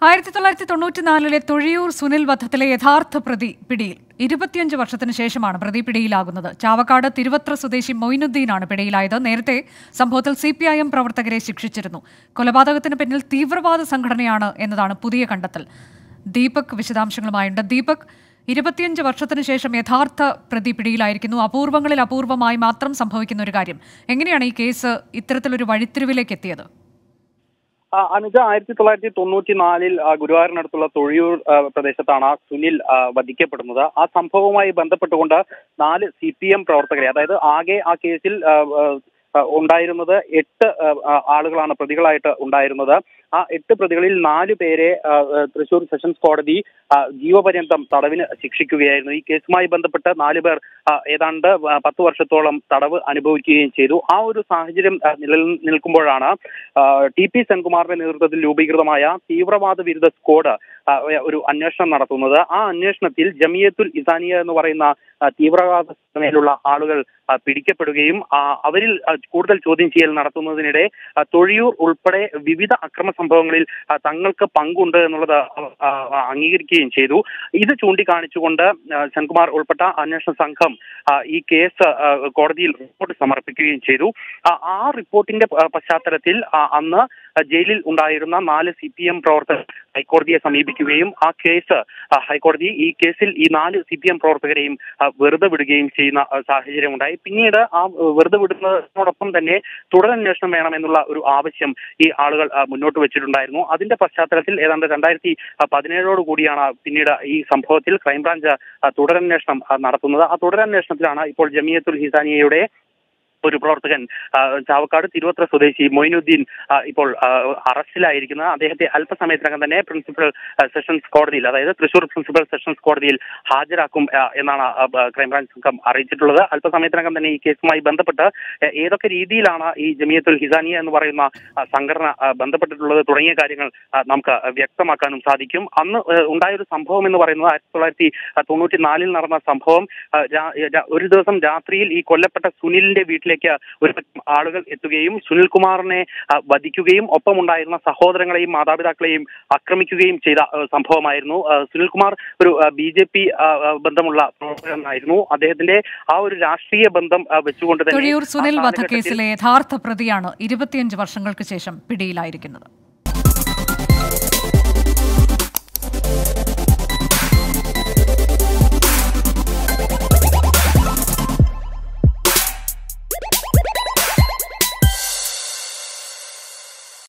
ആയിരത്തി തൊള്ളായിരത്തി തൊണ്ണൂറ്റിനാലിലെ തൊഴിയൂർ സുനിൽ വധത്തിലെ യഥാർത്ഥ പ്രതി പിടിയിൽ ഇരുപത്തിയഞ്ച് വർഷത്തിന് ശേഷമാണ് പ്രതി പിടിയിലാകുന്നത് ചാവക്കാട് തിരുവത്ര സ്വദേശി മൊയിനുദ്ദീനാണ് പിടിയിലായത് നേരത്തെ സംഭവത്തിൽ സി പി ഐ എം പ്രവർത്തകരെ ശിക്ഷിച്ചിരുന്നു കൊലപാതകത്തിന് പിന്നിൽ തീവ്രവാദ സംഘടനയാണ് എന്നതാണ് പുതിയ കണ്ടെത്തൽ ദീപക് വിശദാംശങ്ങളുമായുണ്ട് ദീപക് ഇരുപത്തിയഞ്ച് വർഷത്തിന് ശേഷം യഥാർത്ഥ പ്രതി പിടിയിലായിരിക്കുന്നു അപൂർവങ്ങളിൽ അപൂർവമായി മാത്രം സംഭവിക്കുന്ന ഒരു കാര്യം എങ്ങനെയാണ് ഈ കേസ് ഇത്തരത്തിലൊരു വഴിത്തിരിവിലേക്ക് എത്തിയത് ആ, അനുജ ആയിരത്തി തൊള്ളായിരത്തി തൊണ്ണൂറ്റി നാലിൽ ഗുരുവായൂരിനടുത്തുള്ള തൊഴിയൂർ ആ, പ്രദേശത്താണ് സുനിൽ ആ, വധിക്കപ്പെടുന്നത് ആ സംഭവവുമായി ബന്ധപ്പെട്ടുകൊണ്ട് നാല് സി പി എം പ്രവർത്തകരെ അതായത് ആകെ ആ കേസിൽ ആ, ആ, ഉണ്ടായിരുന്നത് എട്ട് ആ, ആ, ആളുകളാണ് പ്രതികളായിട്ട് ഉണ്ടായിരുന്നത് ആ എട്ട് പ്രതികളിൽ നാല് പേരെ ആ, ആ, തൃശൂർ സെഷൻസ് കോടതി ആ, ജീവപര്യന്തം തടവിന് ശിക്ഷിക്കുകയായിരുന്നു ഈ കേസുമായി ബന്ധപ്പെട്ട് നാല് പേർ ആ, ഏതാണ്ട് ആ, പത്ത് വർഷത്തോളം തടവ് അനുഭവിക്കുകയും ചെയ്തു ആ ഒരു സാഹചര്യം ആ, നിലനിൽക്കുമ്പോഴാണ് ആ, ടി പി സെൻകുമാറിന്റെ നേതൃത്വത്തിൽ രൂപീകൃതമായ തീവ്രവാദ വിരുദ്ധ സ്ക്വാഡ് ആ, ഒരു അന്വേഷണം നടത്തുന്നത് ആ അന്വേഷണത്തിൽ ജമിയത്തുൽ ഇസാനിയ എന്ന് പറയുന്ന ആ, തീവ്രവാദ മേലുള്ള ആളുകൾ ആ, പിടിക്കപ്പെടുകയും ആ, അവരിൽ ആ, കൂടുതൽ ചോദ്യം ചെയ്യൽ നടത്തുന്നതിനിടെ ആ, തൊഴിയൂർ ഉൾപ്പെടെ വിവിധ അക്രമ സംഭവങ്ങളിൽ ആ, തങ്ങൾക്ക് പങ്കുണ്ട് എന്നുള്ളത് ആ, ആ, അംഗീകരിക്കുകയും ചെയ്തു ഇത് ചൂണ്ടിക്കാണിച്ചുകൊണ്ട് ആ, സെൻകുമാർ ഉൾപ്പെട്ട അന്വേഷണ സംഘം ആ, ഈ കേസ് ആ, കോടതിയിൽ റിപ്പോർട്ട് സമർപ്പിക്കുകയും ചെയ്തു ആ, ആ റിപ്പോർട്ടിന്റെ പ- പശ്ചാത്തലത്തിൽ ആ, അന്ന് ജയിലിൽ ഉണ്ടായിരുന്ന നാല് സി പി എം പ്രവർത്തകർ ഹൈക്കോടതിയെ സമീപിക്കുകയും ആ കേസ് ആ, ഹൈക്കോടതി ഈ കേസിൽ ഈ നാല് സി പി എം പ്രവർത്തകരെയും ആ, വെറുതെ വിടുകയും ചെയ്യുന്ന ആ, സാഹചര്യം ഉണ്ടായി പിന്നീട് ആ ആ, വെറുതെ വിടുന്നതിനോടൊപ്പം തന്നെ തുടരന്വേഷണം വേണമെന്നുള്ള ഒരു ആവശ്യം ഈ ആളുകൾ ആ, മുന്നോട്ട് വെച്ചിട്ടുണ്ടായിരുന്നു അതിന്റെ പശ്ചാത്തലത്തിൽ ഏതാണ്ട് രണ്ടായിരത്തി പതിനേഴോട് കൂടിയാണ് പിന്നീട് ഈ സംഭവത്തിൽ ക്രൈംബ്രാഞ്ച് ആ, തുടരന്വേഷണം ആ, നടത്തുന്നത് ആ തുടരന്വേഷണത്തിലാണ് ഇപ്പോൾ ജമിയത്തുൽ ഹിസാനിയയുടെ ഒരു പ്രവർത്തകൻ ആ, ചാവക്കാട് തിരുവത്ര സ്വദേശി മൊയിനുദ്ദീൻ ആ, ഇപ്പോൾ ആ, അറസ്റ്റിലായിരിക്കുന്നത് അദ്ദേഹത്തെ അല്പസമയത്തിനകം തന്നെ പ്രിൻസിപ്പൽ ആ, സെഷൻസ് കോടതിയിൽ അതായത് തൃശൂർ പ്രിൻസിപ്പൽ സെഷൻസ് കോടതിയിൽ ഹാജരാക്കും ആ, എന്നാണ് ആ, ആ, ക്രൈംബ്രാഞ്ച് സംഘം അറിയിച്ചിട്ടുള്ളത് അല്പസമയത്തിനകം തന്നെ ഈ കേസുമായി ബന്ധപ്പെട്ട് ആ, ഏതൊക്കെ രീതിയിലാണ് ഈ ജമിയത്തുൽ ഹിസാനിയ എന്ന് പറയുന്ന ആ, സംഘടന ആ, ബന്ധപ്പെട്ടിട്ടുള്ളത് തുടങ്ങിയ കാര്യങ്ങൾ ആ, നമുക്ക് വ്യക്തമാക്കാനും സാധിക്കും അന്ന് ആ, ഉണ്ടായൊരു സംഭവം എന്ന് പറയുന്നത് ആയിരത്തി തൊള്ളായിരത്തി തൊണ്ണൂറ്റി നാലിൽ നടന്ന സംഭവം ആ, രാ- രാ- ഒരു ദിവസം രാത്രിയിൽ ഈ കൊല്ലപ്പെട്ട സുനിലിന്റെ വീട്ടിലേക്ക് ഒരു പറ്റം ആളുകൾ എത്തുകയും സുനിൽകുമാറിനെ ആ, വധിക്കുകയും ഒപ്പമുണ്ടായിരുന്ന സഹോദരങ്ങളെയും മാതാപിതാക്കളെയും ആക്രമിക്കുകയും ചെയ്ത ആ, സംഭവമായിരുന്നു ആ, സുനിൽകുമാർ ഒരു ബി ജെ പി ബന്ധമുള്ള പ്രവർത്തകനായിരുന്നു അദ്ദേഹത്തിന്റെ ആ ഒരു രാഷ്ട്രീയ ബന്ധം ആ, വെച്ചുകൊണ്ട് തന്നെ തൊഴിയൂർ ആ സുനിൽ കാലഘട്ടത്തിൽ വധക്കേസിലെ യഥാർത്ഥ പ്രതിയാണ് ഇരുപത്തിയഞ്ച് വർഷങ്ങൾക്ക് ശേഷം പിടിയിലായിരിക്കുന്നത്